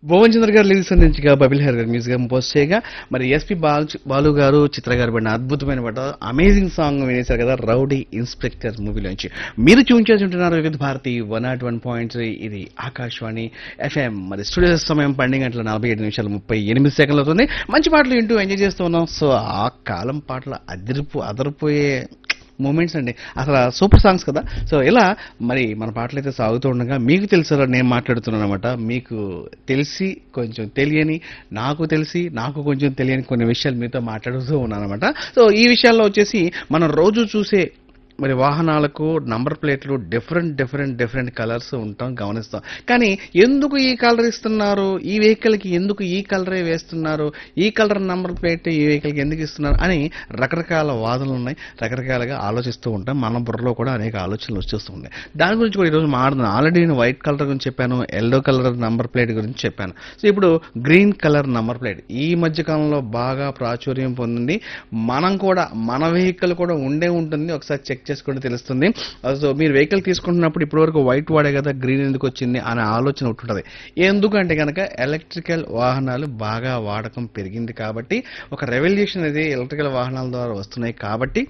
భువన్ చంద్ర garu lyrics అందించగా బబిల్ హెర్ గారు మ్యూజిక్ కంపోజ్ చేయగా మరి ఎస్పి బాలు బాలు గారు చిత్ర గారు పడిన అద్భుతమైన పాట అమేజింగ్ సాంగ్ వినేశారు కదా రౌడీ ఇన్స్పెక్టర్ మూవీలోంచి మీరు చూన్ చేసి ఉంటున్నారు Vividh Bharati one not one point ఇది ఆకాశవాణి ఎఫ్ఎం మరి స్టూడియో సమయం పన్నెండు గంటల నలభై ఏడు నిమిషాలు ముప్పై ఎనిమిది సెకండ్లు అవుతుంది మంచి పాటలు వింటూ ఎంజాయ్ చేస్తూ ఉన్నాం సో ఆ కాలం పాటలు అదిరిపో అదరిపోయే మూమెంట్స్ అండి అసలు సూపర్ సాంగ్స్ కదా సో ఇలా మరి మన పాటలు అయితే సాగుతూ ఉండగా మీకు తెలుసా నేను మాట్లాడుతున్నాను అనమాట మీకు తెలిసి కొంచెం తెలియని నాకు తెలిసి నాకు కొంచెం తెలియని కొన్ని విషయాలు మీతో మాట్లాడుతూ ఉన్నాను అనమాట సో ఈ విషయాల్లో వచ్చేసి మనం రోజు చూసే మరి వాహనాలకు నంబర్ ప్లేట్లు డిఫరెంట్ డిఫరెంట్ డిఫరెంట్ కలర్స్ ఉంటాం గమనిస్తాం కానీ ఎందుకు ఈ కలర్ ఇస్తున్నారు ఈ వెహికల్కి ఎందుకు ఈ కలరే వేస్తున్నారు ఈ కలర్ నంబర్ ప్లేట్ ఈ వెహికల్కి ఎందుకు ఇస్తున్నారు అని రకరకాల వాదనలు ఉన్నాయి రకరకాలుగా ఆలోచిస్తూ ఉంటాం మన బుర్రలో కూడా అనేక ఆలోచనలు వచ్చేస్తూ ఉన్నాయి దాని గురించి కూడా ఈరోజు మాట్లాడుతున్నాను ఆల్రెడీ నేను వైట్ కలర్ గురించి చెప్పాను ఎల్లో కలర్ నంబర్ ప్లేట్ గురించి చెప్పాను సో ఇప్పుడు గ్రీన్ కలర్ నంబర్ ప్లేట్ ఈ మధ్య కాలంలో బాగా ప్రాచుర్యం పొందింది మనం కూడా మన వెహికల్ కూడా ఉండే ఉంటుంది ఒకసారి చెక్ చేసుకుంటే తెలుస్తుంది సో మీరు వెహికల్ తీసుకుంటున్నప్పుడు ఇప్పటివరకు వైట్ వాడే కదా గ్రీన్ ఎందుకు వచ్చింది అనే ఆలోచన ఉంటుంటుంది ఎందుకంటే కనుక ఎలక్ట్రికల్ వాహనాలు బాగా వాడకం పెరిగింది కాబట్టి ఒక రెవల్యూషన్ అనేది ఎలక్ట్రికల్ వాహనాల ద్వారా వస్తున్నాయి కాబట్టి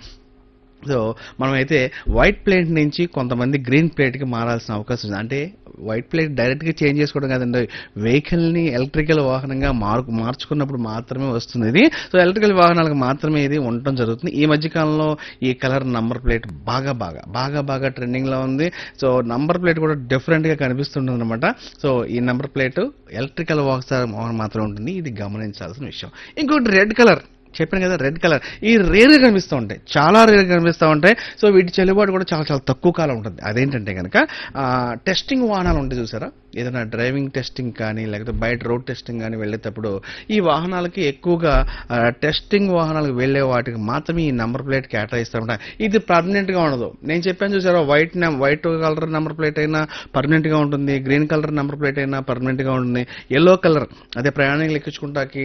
సో మనమైతే వైట్ ప్లేట్ నుంచి కొంతమంది గ్రీన్ ప్లేట్కి మారాల్సిన అవకాశం ఉంది అంటే వైట్ ప్లేట్ డైరెక్ట్గా చేంజ్ చేసుకోవడం కాదండి వెహికల్ని ఎలక్ట్రికల్ వాహనంగా మార్ మార్చుకున్నప్పుడు మాత్రమే వస్తుంది ఇది సో ఎలక్ట్రికల్ వాహనాలకు మాత్రమే ఇది ఉండటం జరుగుతుంది ఈ మధ్య కాలంలో ఈ కలర్ నంబర్ ప్లేట్ బాగా బాగా బాగా బాగా ట్రెండింగ్లో ఉంది సో నంబర్ ప్లేట్ కూడా డిఫరెంట్గా కనిపిస్తుంటుంది అనమాట సో ఈ నంబర్ ప్లేట్ ఎలక్ట్రికల్ వాహనం మాత్రం ఉంటుంది ఇది గమనించాల్సిన విషయం ఇంకోటి రెడ్ కలర్ చెప్పాను కదా రెడ్ కలర్ ఈ రేర్గా కనిపిస్తూ ఉంటాయి చాలా రేర్గా కనిపిస్తూ ఉంటాయి సో వీటి చెల్లుబాటు కూడా చాలా చాలా తక్కువ కాలం ఉంటుంది అదేంటంటే కనుక టెస్టింగ్ వాహనాలు ఉంటాయి చూసారా ఏదైనా డ్రైవింగ్ టెస్టింగ్ కానీ లేకపోతే బయట రోడ్ టెస్టింగ్ కానీ వెళ్ళేటప్పుడు ఈ వాహనాలకి ఎక్కువగా ఆ, టెస్టింగ్ వాహనాలకు వెళ్ళే వాటికి మాత్రమే ఈ నెంబర్ ప్లేట్ కేటాయిస్తారన్నమాట ఇది పర్మనెంట్గా ఉండదు నేను చెప్పాను చూసారా వైట్ నెం వైట్ కలర్ నెంబర్ ప్లేట్ అయినా పర్మనెంట్గా ఉంటుంది గ్రీన్ కలర్ నెంబర్ ప్లేట్ అయినా పర్మనెంట్గా ఉంటుంది ఎల్లో కలర్ అదే ప్రయాణికులు ఎక్కించుకుంటాకి